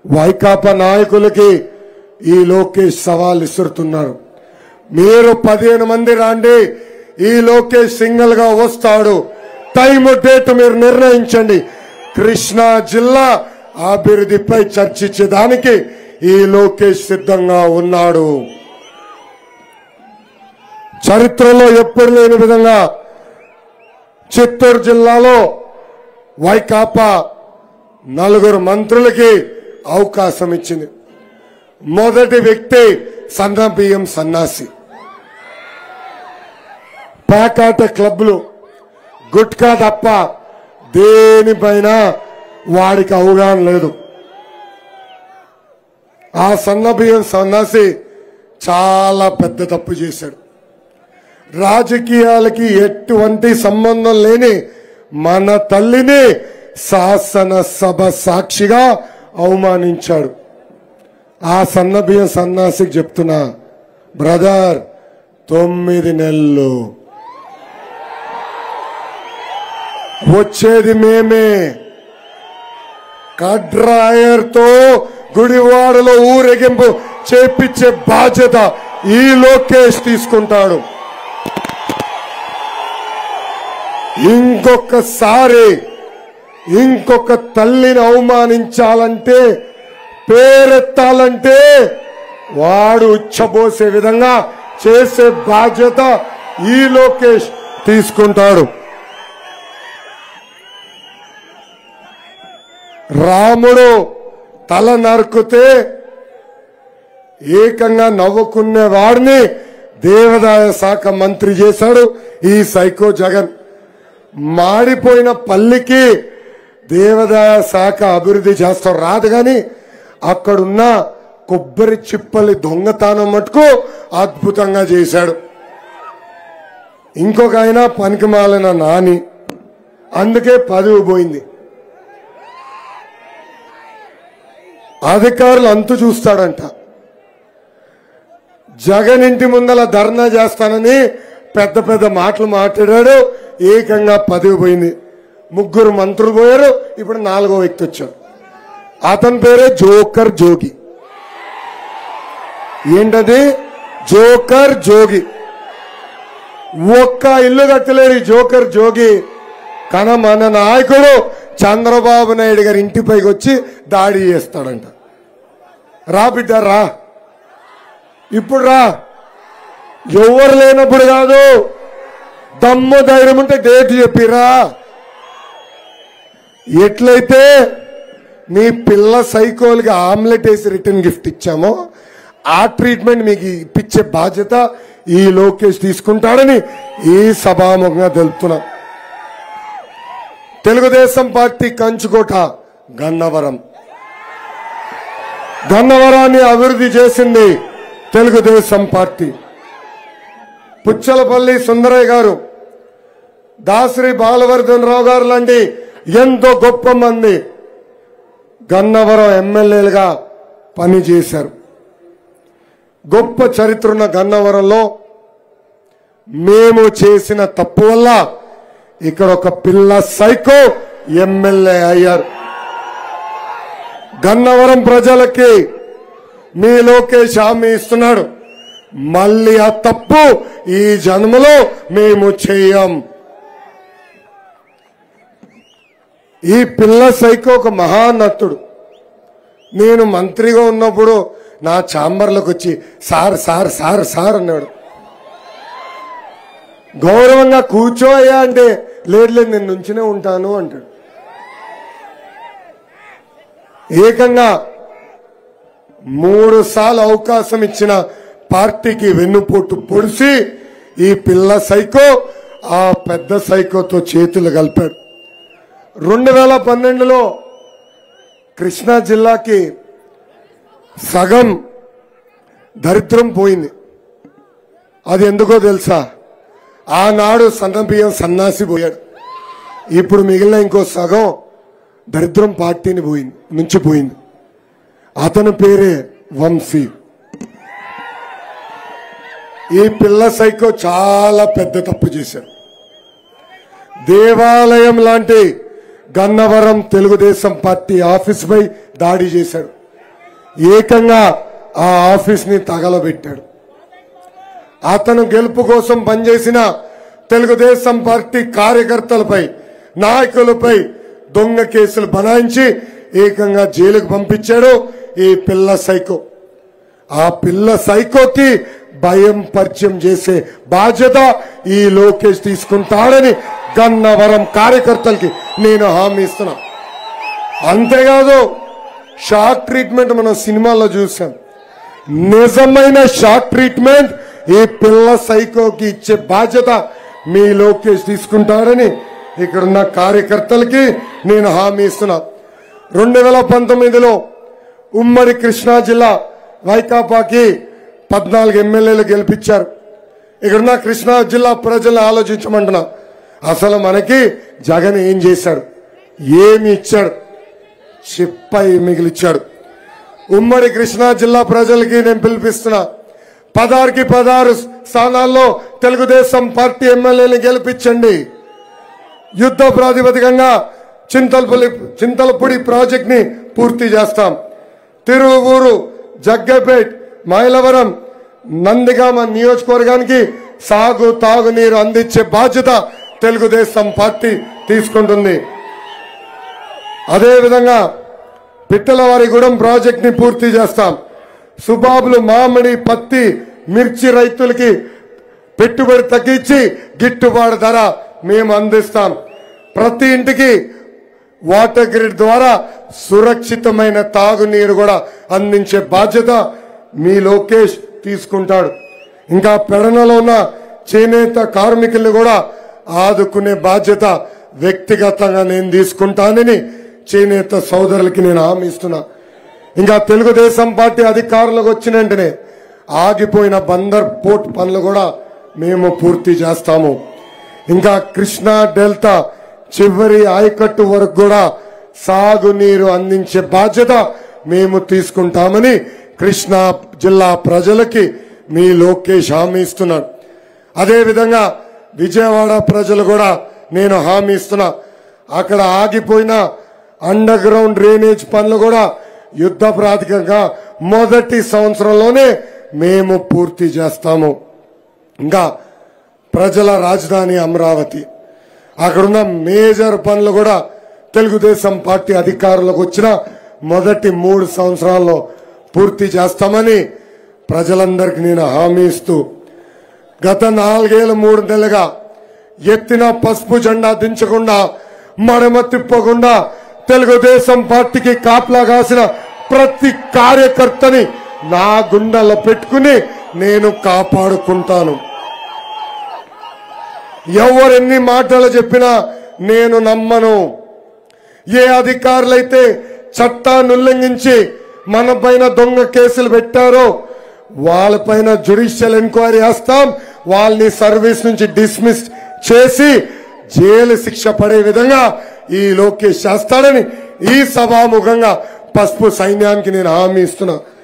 వైకాపా నాయకులకి ఈ లోకేష్ సవాల్ ఇస్తున్నారు మీరు పదిహేను మంది రాండి ఈ లోకేష్ సింగిల్ గా వస్తాడు టైం డేట్ మీరు నిర్ణయించండి కృష్ణా జిల్లా అభివృద్ధిపై చర్చించడానికి ఈ లోకేష్ సిద్ధంగా ఉన్నాడు చరిత్రలో ఎప్పుడు లేని విధంగా చిత్తూరు జిల్లాలో వైకాపా నలుగురు మంత్రులకి అవకాశం ఇచ్చింది మొదటి వ్యక్తి సన్న బియ్యం సన్నాసి పేకాట క్లబ్లు గుట్కా తప్ప దేనిపైన వాడికి అవగాహన లేదు ఆ సన్న బియ్యం సన్నాసి చాలా పెద్ద తప్పు చేశాడు రాజకీయాలకి ఎటువంటి సంబంధం లేని మన తల్లిని శాసనసభ సాక్షిగా అవమానించాడు ఆ సన్నబియ్యం సన్నాసికి చెప్తున్నా బ్రదర్ తొమ్మిది నెలలు వచ్చేది మేమే కడ్రాయర్తో గుడివాడలో ఊరేగింపు చేపించే బాధ్యత ఈ లోకేష్ తీసుకుంటాడు ఇంకొకసారి ఇంకొక తల్లిని అవమానించాలంటే పేరెత్తాలంటే వాడు ఉచ్చబోసే విధంగా చేసే బాధ్యత ఈ లోకేష్ తీసుకుంటాడు రాముడు తల నరుకుతే ఏకంగా నవ్వుకునే వాడిని దేవాదాయ శాఖ మంత్రి చేశాడు ఈ సైకో జగన్ మాడిపోయిన పల్లికి దేవాదాయ శాఖ అభివృద్ధి చేస్తాం రాదు గాని అక్కడున్న కొబ్బరి చిప్పలి దొంగతనం మటుకు అద్భుతంగా చేశాడు ఇంకొక ఆయన పనికిమాలిన నాని అందుకే పదవి పోయింది అధికారులు అంతు చూస్తాడంట జగన్ ఇంటి ముందల ధర్నా చేస్తానని పెద్ద పెద్ద మాటలు మాట్లాడాడు ఏకంగా పదవి పోయింది ముగ్గురు మంత్రులు పోయారు ఇప్పుడు నాలుగో వ్యక్తి వచ్చాడు అతని పేరే జోకర్ జోగి ఏంటది జోకర్ జోగి ఒక్క ఇల్లు కట్టలేడు ఈ జోకర్ జోగి కానీ మన నాయకుడు చంద్రబాబు నాయుడు గారి ఇంటిపైకి వచ్చి దాడి చేస్తాడంట రా బిడ్డ రా ఇప్పుడు రా ఎవరు లేనప్పుడు కాదు దమ్ము ధైర్యం ఉంటే డేట్ చెప్పిరా ఎట్లయితే మీ పిల్ల సైకోల్కి ఆమ్లెట్ వేసి రిటర్న్ గిఫ్ట్ ఇచ్చామో ఆ ట్రీట్మెంట్ మీకు ఇప్పించే బాధ్యత ఈ లోకేష్ తీసుకుంటాడని ఈ సభాముఖంగా తెలుపుతున్నాం తెలుగుదేశం పార్టీ కంచుకోట గన్నవరం గన్నవరాన్ని అభివృద్ధి చేసింది తెలుగుదేశం పార్టీ పుచ్చలపల్లి సుందరయ్య గారు దాసరి బాలవర్ధన్ రావు గారు లాంటి ఎంతో గొప్ప మంది గన్నవరం ఎమ్మెల్యేలుగా పనిచేశారు గొప్ప చరిత్ర ఉన్న గన్నవరంలో మేము చేసిన తప్పు వల్ల ఇక్కడ ఒక పిల్ల సైకో ఎమ్మెల్యే అయ్యారు గన్నవరం ప్రజలకి మీ లోకేష్ హామీ ఇస్తున్నాడు మళ్ళీ ఆ తప్పు ఈ జన్మలో మేము చేయం ఈ పిల్ల సైకో ఒక మహానత్తుడు నేను మంత్రిగా ఉన్నప్పుడు నా ఛాంబర్లోకి వచ్చి సార్ సార్ సార్ సార్ అన్నాడు గౌరవంగా కూర్చోయ్యా అంటే లేదు లేదు నేను నుంచునే ఉంటాను అంటాడు ఏకంగా మూడు సార్లు అవకాశం ఇచ్చిన పార్టీకి వెన్నుపోటు పొడిసి ఈ పిల్ల సైకో ఆ పెద్ద సైకోతో చేతులు కలిపాడు రెండు వేల పన్నెండులో కృష్ణా జిల్లాకి సగం దరిద్రం పోయింది అది ఎందుకో తెలుసా ఆనాడు సన్న బియ్యం సన్నాసి పోయాడు ఇప్పుడు మిగిలిన ఇంకో సగం దరిద్రం పార్టీని పోయింది నుంచి పోయింది అతని పేరే వంశీ ఈ పిల్ల సైకో చాలా పెద్ద తప్పు చేశాడు దేవాలయం లాంటి గన్నవరం తెలుగుదేశం పార్టీ ఆఫీస్ పై దాడి చేశాడు ఏకంగా ఆ ఆఫీస్ ని తగలబెట్టాడు అతను గెలుపు కోసం పనిచేసిన తెలుగుదేశం పార్టీ కార్యకర్తలపై నాయకులపై దొంగ కేసులు బనాయించి ఏకంగా జైలుకు పంపించాడు ఈ పిల్ల సైకో ఆ పిల్ల సైకోకి భయం పరిచయం చేసే బాధ్యత ఈ లోకేష్ తీసుకుంటాడని గన్నవరం కార్యకర్తలకి నేను హామీ ఇస్తున్నా అంతేకాదు షాక్ ట్రీట్మెంట్ మనం సినిమాల్లో చూసాం నిజమైన షాక్ ట్రీట్మెంట్ ఈ పిల్ల సైకోకి ఇచ్చే బాధ్యత మీ లోకేష్ తీసుకుంటారని ఇక్కడున్న కార్యకర్తలకి నేను హామీ ఇస్తున్నా రెండు వేల పంతొమ్మిదిలో ఉమ్మడి కృష్ణా జిల్లా వైకాపాకి పద్నాలుగు ఎమ్మెల్యేలు గెలిపించారు ఇక్కడున్న కృష్ణా జిల్లా ప్రజలు ఆలోచించమంటున్నా అసలు మనకి జగన్ ఏం చేశాడు ఏమి ఇచ్చాడు చిప్పై మిగిలిచ్చాడు ఉమ్మడి కృష్ణా జిల్లా ప్రజలకి నేను పిలిపిస్తున్నా పదహారుకి పదహారు స్థానాల్లో తెలుగుదేశం పార్టీ ఎమ్మెల్యేని గెలిపించండి యుద్ధ ప్రాతిపదికంగా చింతలపల్లి చింతలపూడి ప్రాజెక్ట్ ని పూర్తి చేస్తాం తిరువూరు జగ్గపేట్ మైలవరం నందిగామ నియోజకవర్గానికి సాగు తాగునీరు అందించే బాధ్యత తెలుగుదేశం పార్టీ తీసుకుంటుంది అదేవిధంగా పిట్టలవారిగూడెం ప్రాజెక్ట్ ని పూర్తి చేస్తాం సుబాబులు మామిడి పత్తి మిర్చి రైతులకి పెట్టుబడి తగ్గించి గిట్టుబాటు ధర మేము అందిస్తాం ప్రతి ఇంటికి వాటర్ గ్రిడ్ ద్వారా సురక్షితమైన తాగునీరు కూడా అందించే బాధ్యత మీ లోకేష్ తీసుకుంటాడు ఇంకా పెడనలో ఉన్న చేనేత కార్మికుల్ని కూడా ఆదుకునే బాధ్యత వ్యక్తిగతంగా నేను తీసుకుంటానని చేనేత సోదరులకి నేను హామీ ఇస్తున్నా ఇంకా తెలుగుదేశం పార్టీ అధికారంలోకి వచ్చిన వెంటనే ఆగిపోయిన బందర్ పోర్ట్ పనులు కూడా మేము పూర్తి చేస్తాము ఇంకా కృష్ణా డెల్టా చివరి ఆయకట్టు వరకు కూడా సాగునీరు అందించే బాధ్యత మేము తీసుకుంటామని కృష్ణా జిల్లా ప్రజలకి మీ లోకేష్ హామీ ఇస్తున్నాడు అదేవిధంగా విజయవాడ ప్రజలు కూడా నేను హామీ ఇస్తున్నా అక్కడ ఆగిపోయిన అండర్ గ్రౌండ్ డ్రైనేజ్ పనులు కూడా యుద్ధ ప్రాతికంగా మొదటి సంవత్సరంలోనే మేము పూర్తి చేస్తాము ఇంకా ప్రజల రాజధాని అమరావతి అక్కడున్న మేజర్ పనులు కూడా తెలుగుదేశం పార్టీ అధికారంలోకి వచ్చిన మొదటి మూడు సంవత్సరాల్లో పూర్తి చేస్తామని ప్రజలందరికీ నేను హామీ ఇస్తూ గత నాలుగేళ్ళు మూడు నెలలుగా ఎత్తిన పసుపు జెండా దించకుండా మడమ తిప్పకుండా తెలుగుదేశం పార్టీకి కాపలా కాసిన ప్రతి కార్యకర్తని నా గుండెల్లో పెట్టుకుని నేను కాపాడుకుంటాను ఎవరెన్ని మాటలు చెప్పినా నేను నమ్మను ఏ అధికారులైతే చట్టాన్ని ఉల్లంఘించి మన పైన దొంగ కేసులు పెట్టారో వాళ్ళపైన జుడిషియల్ ఎంక్వైరీ చేస్తాం వాళ్ళని సర్వీస్ నుంచి డిస్మిస్ చేసి జైలు శిక్ష పడే విధంగా ఈ లోకేష్ చేస్తాడని ఈ సభాముఖంగా పసుపు సైన్యానికి నేను హామీ ఇస్తున్నా